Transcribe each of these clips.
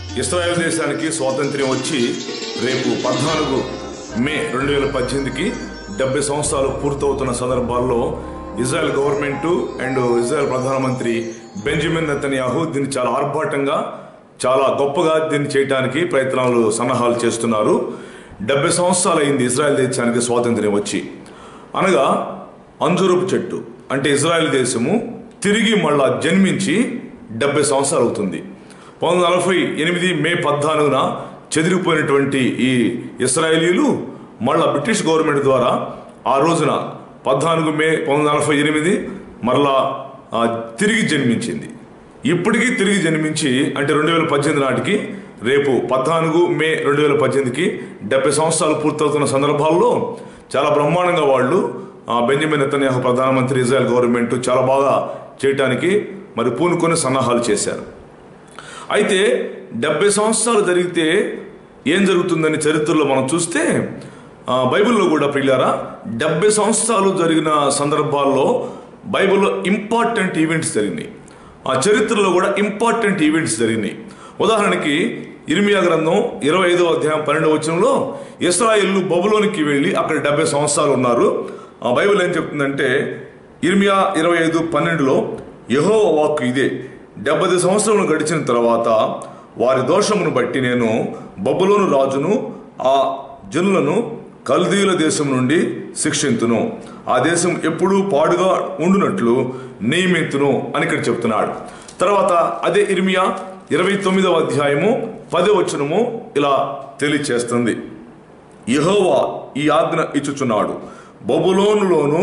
Israel దేశానికి స్వాతంత్ర్యం వచ్చి రేపు పద్నాలుగు మే రెండు వేల పద్దెనిమిదికి డెబ్బై సంవత్సరాలు పూర్తవుతున్న సందర్భాల్లో ఇజ్రాయెల్ గవర్నమెంట్ అండ్ ఇజ్రాయెల్ ప్రధానమంత్రి బెంజమిన్ నెతన్యాహు దీన్ని చాలా ఆర్భాటంగా చాలా గొప్పగా దీన్ని చేయడానికి ప్రయత్నాలు సన్నాహాలు చేస్తున్నారు డెబ్బై సంవత్సరాలు అయింది ఇజ్రాయెల్ దేశానికి స్వాతంత్ర్యం వచ్చి అనగా అంజురపు చెట్టు అంటే ఇజ్రాయెల్ దేశము తిరిగి మళ్ళా జన్మించి డెబ్బై సంవత్సరాలు అవుతుంది పంతొమ్మిది నలభై ఎనిమిది మే పద్నాలుగున చెదిరిపోయినటువంటి ఈ ఇస్రాయేలీలు మళ్ళా బ్రిటిష్ గవర్నమెంట్ ద్వారా ఆ రోజున పద్నాలుగు మే పంతొమ్మిది నలభై ఎనిమిది మరలా ఆ, తిరిగి జన్మించింది ఇప్పటికీ తిరిగి జన్మించి అంటే రెండు వేల పద్దెనిమిది నాటికి రేపు పద్నాలుగు మే రెండు వేల పద్దెనిమిదికి డెబ్బై సంవత్సరాలు పూర్తవుతున్న సందర్భాల్లో చాలా బ్రహ్మాండంగా వాళ్ళు ఆ, బెంజమిన్ నెతన్యాహు ప్రధానమంత్రి ఇజ్రాయెల్ గవర్నమెంట్ చాలా బాగా చేయటానికి మరి పూనుకొని సన్నాహాలు చేశారు అయితే డెబ్బై సంవత్సరాలు జరిగితే ఏం జరుగుతుందని చరిత్రలో మనం చూస్తే ఆ, బైబిల్లో కూడా ప్రియులారా డెబ్బై సంవత్సరాలు జరిగిన సందర్భాల్లో బైబిల్లో ఇంపార్టెంట్ ఈవెంట్స్ జరిగినాయి ఆ చరిత్రలో కూడా ఇంపార్టెంట్ ఈవెంట్స్ జరిగినాయి ఉదాహరణకి ఇర్మియా గ్రంథం ఇరవై ఐదో అధ్యాయం పన్నెండవ వచనంలో ఇస్రాయిల్లు బబులోనికి వెళ్ళి అక్కడ డెబ్బై సంవత్సరాలు ఉన్నారు ఆ బైబిల్ ఏం చెప్తుందంటే ఇర్మియా ఇరవై ఐదు పన్నెండులో యహో వాక్కు ఇదే డెబ్బై సంవత్సరములు గడిచిన తర్వాత వారి దోషమును బట్టి నేను బబులోను రాజును ఆ జనులను కల్దీల దేశం నుండి శిక్షింతును ఆ దేశం ఎప్పుడూ పాడుగా ఉండునట్లు నియమితును అని ఇక్కడ చెప్తున్నాడు తర్వాత అదే ఇర్మియా ఇరవై తొమ్మిదవ అధ్యాయము పదో వచనము ఇలా తెలియచేస్తుంది యెహోవా ఈ ఆజ్ఞ ఇచ్చుచున్నాడు బబులోనులోను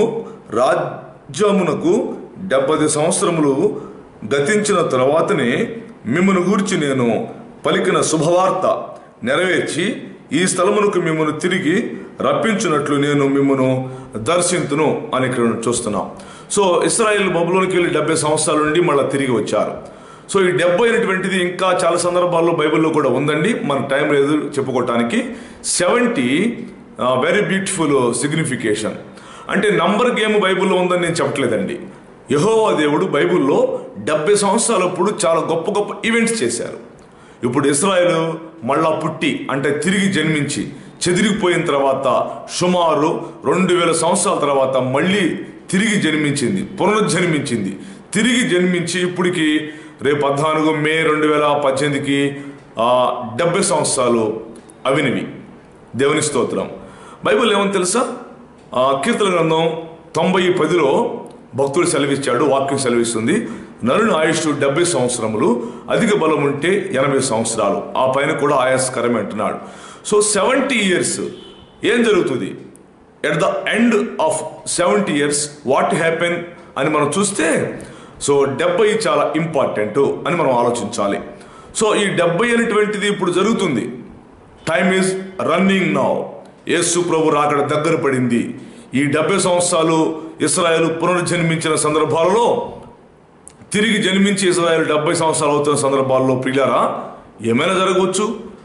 రాజ్యమునకు డెబ్బై సంవత్సరములు గతించిన తర్వాతనే మిమ్మను గూర్చి నేను పలికిన శుభవార్త నెరవేర్చి ఈ స్థలమునకు మిమ్మను తిరిగి రప్పించినట్లు నేను మిమ్మను దర్శింతును అని ఇక్కడ చూస్తున్నాం సో ఇస్రాయేల్ బబులోనికి వెళ్ళి డెబ్బై సంవత్సరాల నుండి మళ్ళీ తిరిగి వచ్చారు సో ఈ డెబ్బై అనేటువంటిది ఇంకా చాలా సందర్భాల్లో బైబిల్లో కూడా ఉందండి మన టైం లేదు చెప్పుకోవటానికి సెవెంటీ వెరీ బ్యూటిఫుల్ సిగ్నిఫికేషన్ అంటే నంబర్ గేమ్ బైబిల్లో ఉందని నేను చెప్పట్లేదండి యహోవా దేవుడు బైబిల్లో డెబ్బై సంవత్సరాలప్పుడు చాలా గొప్ప గొప్ప ఈవెంట్స్ చేశారు ఇప్పుడు ఇస్రాయేల్ మళ్ళా పుట్టి అంటే తిరిగి జన్మించి చెదిరిగిపోయిన తర్వాత సుమారు రెండు వేల సంవత్సరాల తర్వాత మళ్ళీ తిరిగి జన్మించింది పునరుజ్జన్మించింది తిరిగి జన్మించి ఇప్పటికి రేపు పద్నాలుగు మే రెండు వేల పద్దెనిమిదికి ఆ, డెబ్బై సంవత్సరాలు అవినివి దేవుని స్తోత్రం బైబిల్ ఏమని తెలుసా ఆ, కీర్తన గ్రంథం తొంభై పదిలో భక్తుడు సెలవిచ్చాడు వాక్యం సెలవిస్తుంది నరుని ఆయుష్ డెబ్బై సంవత్సరములు అధిక బలం ఉంటే ఎనభై సంవత్సరాలు ఆ పైన కూడా ఆయాస్కరమే అంటున్నాడు సో సెవెంటీ ఇయర్స్ ఏం జరుగుతుంది at the end of seventy years what happen అని మనం చూస్తే సో డెబ్బై చాలా ఇంపార్టెంట్ అని మనం ఆలోచించాలి సో ఈ డెబ్బై అనేటువంటిది ఇప్పుడు జరుగుతుంది టైమ్ ఈజ్ రన్నింగ్ నౌ యేసు ప్రభు రాకడ దగ్గర పడింది ఈ డెబ్బై సంవత్సరాలు ఇస్రాయేల్ పునర్జన్మించిన సందర్భాలలో తిరిగి జన్మించి ఇస్రాయేల్ డెబ్బై సంవత్సరాలు అవుతున్న సందర్భాల్లో ప్రియులారా ఏమైనా జరగవచ్చు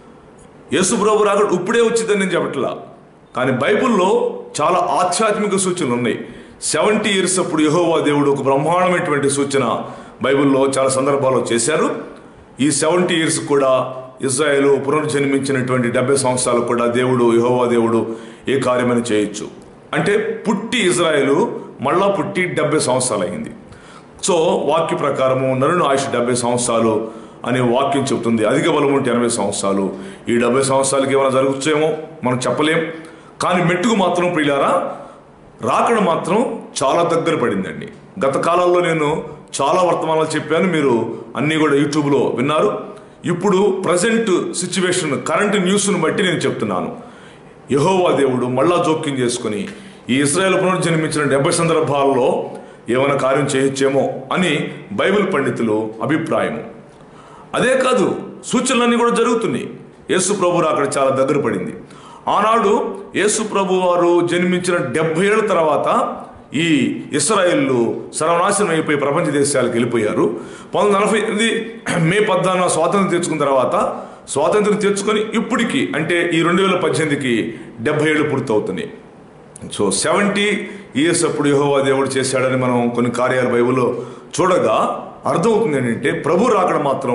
యేసు ప్రభు రాకడ ఇప్పుడే వచ్చిందని నేను చెప్పట్లా కానీ బైబిల్లో చాలా ఆధ్యాత్మిక సూచనలు ఉన్నాయి సెవెంటీ ఇయర్స్ అప్పుడు యెహోవా దేవుడు ఒక బ్రహ్మాండమైనటువంటి సూచన బైబిల్లో చాలా సందర్భాల్లో చేశారు ఈ సెవెంటీ ఇయర్స్ కూడా ఇజ్రాయేల్ పునర్జన్మించినటువంటి డెబ్బై సంవత్సరాలు కూడా దేవుడు యెహోవా దేవుడు ఏ కార్యమని చేయొచ్చు అంటే పుట్టి ఇజ్రాయేలు మళ్ళా పుట్టి డెబ్బై సంవత్సరాలు అయింది సో వాక్య ప్రకారము నరుని ఆయుష్ డెబ్బై సంవత్సరాలు అనే వాక్యం చెప్తుంది అధిక బలం ఉంటే ఎనభై సంవత్సరాలు ఈ డెబ్బై సంవత్సరాలకి ఏమైనా జరుగుతాయేమో మనం చెప్పలేం కానీ మెట్టుకు మాత్రం ప్రియులారా రాకడ మాత్రం చాలా దగ్గర పడిందండి గత కాలంలో నేను చాలా వర్తమానాలు చెప్పాను మీరు అన్నీ కూడా యూట్యూబ్లో విన్నారు ఇప్పుడు ప్రజెంట్ సిచ్యువేషన్ కరెంట్ న్యూస్ను బట్టి నేను చెప్తున్నాను యహోవా దేవుడు మళ్ళా జోక్యం చేసుకుని ఈ ఇస్రాయేల్ పునర్జన్మించిన డెబ్బై సందర్భాల్లో ఏమైనా కార్యం చేయొచ్చేమో అని బైబిల్ పండితులు అభిప్రాయము అదే కాదు సూచనలన్నీ కూడా జరుగుతున్నాయి యేసు ప్రభు అక్కడ చాలా దగ్గర పడింది ఆనాడు యేసు ప్రభు వారు జన్మించిన డెబ్బై ఏళ్ళ తర్వాత ఈ ఇస్రాయేళ్లు సర్వనాశనం అయిపోయి ప్రపంచ దేశాలకు వెళ్ళిపోయారు పంతొమ్మిది నలభై ఎనిమిది మే పద్నాలుగు స్వాతంత్రం తెచ్చుకున్న తర్వాత స్వాతంత్రం తెచ్చుకొని ఇప్పటికి అంటే ఈ రెండు వేల పద్దెనిమిదికి డెబ్బై ఏళ్ళు పూర్తవుతున్నాయి సో సెవెంటీ ఇయర్స్ అప్పుడు యెహోవా దేవుడు చేశాడని మనం కొన్ని కార్యాలు బైబిల్లో చూడగా అర్థమవుతుంది ఏంటంటే ప్రభు రాకడ మాత్రం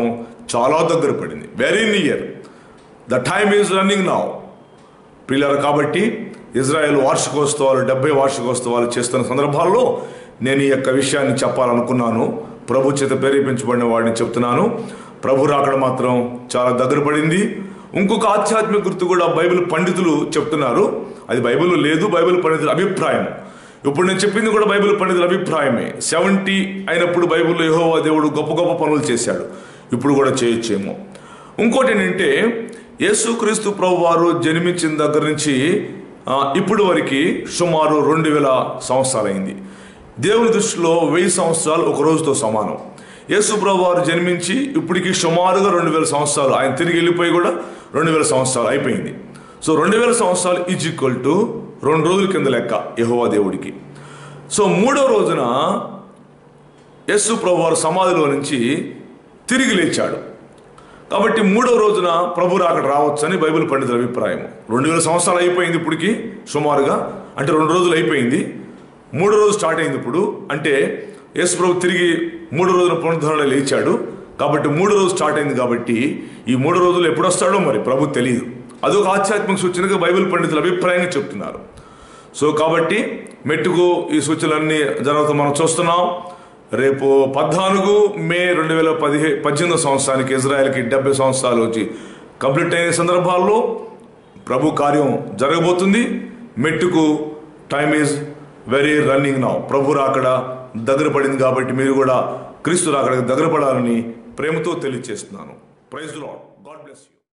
చాలా దగ్గర పడింది very near the time is running now పిల్లలు కాబట్టి ఇజ్రాయెల్ వార్షికోత్సవాలు డెబ్బై వార్షికోత్సవాలు చేస్తున్న సందర్భాల్లో నేను ఈ యొక్క విషయాన్ని చెప్పాలనుకున్నాను ప్రభు చేత ప్రేరేపించబడిన వాడిని చెప్తున్నాను ప్రభు రాకడ మాత్రం చాలా దగ్గర పడింది ఇంకొక ఆధ్యాత్మిక గుర్తు కూడా బైబిల్ పండితులు చెప్తున్నారు అది బైబిల్ లేదు బైబిల్ పండితుల అభిప్రాయం ఇప్పుడు నేను చెప్పింది కూడా బైబిల్ పండితుల అభిప్రాయమే సెవెంటీ అయినప్పుడు బైబిల్లో యెహోవా దేవుడు గొప్ప గొప్ప పనులు చేశాడు ఇప్పుడు కూడా చేయొచ్చేమో ఇంకోటి ఏంటంటే యేసుక్రీస్తు ప్రభు వారు జన్మించిన దగ్గర నుంచి ఆ, ఇప్పుడు వరకు సుమారు రెండు వేల సంవత్సరాలైంది దేవుని దృష్టిలో వెయ్యి సంవత్సరాలు ఒక రోజుతో సమానం యేసు ప్రభు వారు జన్మించి ఇప్పటికి సుమారుగా రెండు వేల సంవత్సరాలు ఆయన తిరిగి వెళ్ళిపోయి కూడా రెండు వేల సంవత్సరాలు అయిపోయింది సో రెండు వేల సంవత్సరాలు ఈజ్ ఈక్వల్ టు రెండు రోజుల కింద లెక్క యెహోవా దేవుడికి సో మూడో రోజున యస్సు ప్రభు వారు సమాధిలో నుంచి తిరిగి లేచాడు కాబట్టి మూడో రోజున ప్రభు అక్కడ రావచ్చని బైబిల్ పండితుల అభిప్రాయం రెండు వేల సంవత్సరాలు అయిపోయింది ఇప్పటికి సుమారుగా అంటే రెండు రోజులు అయిపోయింది మూడో రోజు స్టార్ట్ అయింది ఇప్పుడు అంటే యేసు ప్రభు తిరిగి మూడో రోజున పునరుద్ధరణ లేచాడు కాబట్టి మూడో రోజు స్టార్ట్ అయింది కాబట్టి ఈ మూడు రోజులు ఎప్పుడు వస్తాడో మరి ప్రభు తెలియదు అదొక ఆధ్యాత్మిక సూచనగా బైబిల్ పండితుల అభిప్రాయంగా చెప్తున్నారు సో కాబట్టి మెట్టుకు ఈ సూచనలన్నీ జరుగుతూ మనం చూస్తున్నాం రేపు పద్నాలుగు మే రెండు వేల పదిహే పద్దెనిమిది సంవత్సరానికి ఇజ్రాయెల్కి డెబ్బై సంవత్సరాలు వచ్చి కంప్లీట్ అయిన సందర్భాల్లో ప్రభు కార్యం జరగబోతుంది మెట్టుకు time is very running now ప్రభు రాకడ దగ్గర పడింది కాబట్టి మీరు కూడా క్రీస్తు రాకడ దగ్గర పడాలని ప్రేమతో తెలియజేస్తున్నాను praise lord god bless you